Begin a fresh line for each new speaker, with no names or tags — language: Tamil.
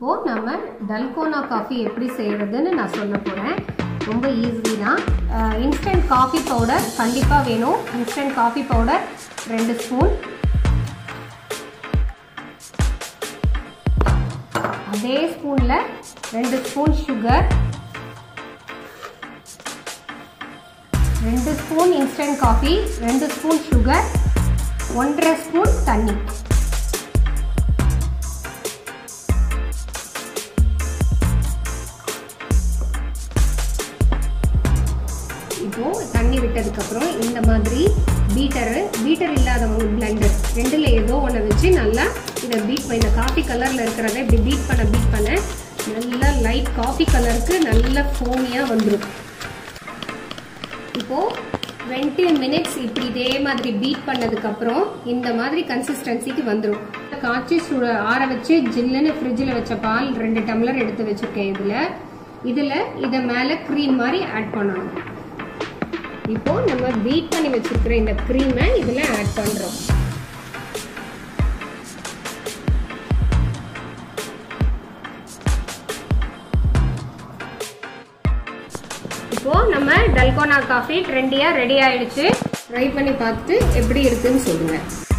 இப்போது நம்ம டல்கோனா காஃபி எப்படி செய்கிறதுன்னு நான் சொல்ல போகிறேன் ரொம்ப ஈஸி தான் இன்ஸ்டன்ட் காஃபி பவுடர் கண்டிப்பாக வேணும் இன்ஸ்டன்ட் காஃபி பவுடர் ரெண்டு ஸ்பூன் அதே ஸ்பூனில் ரெண்டு ஸ்பூன் சுகர் ரெண்டு ஸ்பூன் இன்ஸ்டன்ட் காஃபி ரெண்டு ஸ்பூன் சுகர் ஒன்றரை ஸ்பூன் தண்ணி இப்போது தண்ணி விட்டதுக்கப்புறம் இந்த மாதிரி பீட்டரு பீட்டர் இல்லாதவங்க பிளெண்டர் ரெண்டில் ஏதோ ஒன்று வச்சு நல்லா இதை பீட் பண்ண இந்த காஃபி கலரில் இருக்கிறத இப்படி பீட் பண்ண பீட் பண்ண நல்லா லைட் காஃபி கலருக்கு நல்ல ஃபோமியாக வந்துடும் இப்போது டுவெண்ட்டி மினிட்ஸ் இப்படி இதே மாதிரி பீட் பண்ணதுக்கப்புறம் இந்த மாதிரி கன்சிஸ்டன்சிக்கு வந்துடும் காய்ச்சி சுட ஆற வச்சு ஜில்லுன்னு ஃப்ரிட்ஜில் வச்ச பால் ரெண்டு டம்ளர் எடுத்து வச்சுருக்கேன் இதில் இதில் இதை மேலே க்ரீம் மாதிரி ஆட் பண்ணணும் இப்போ நம்ம பீட் பண்ணி வச்சிருக்கிற இந்த க்ரீமை இதில் ஆட் பண்ணுறோம் இப்போ நம்ம டல்கோனா காஃபி ட்ரெண்டியாக ரெடி ஆயிடுச்சு ட்ரை பண்ணி பார்த்துட்டு எப்படி இருக்குன்னு சொல்லுங்கள்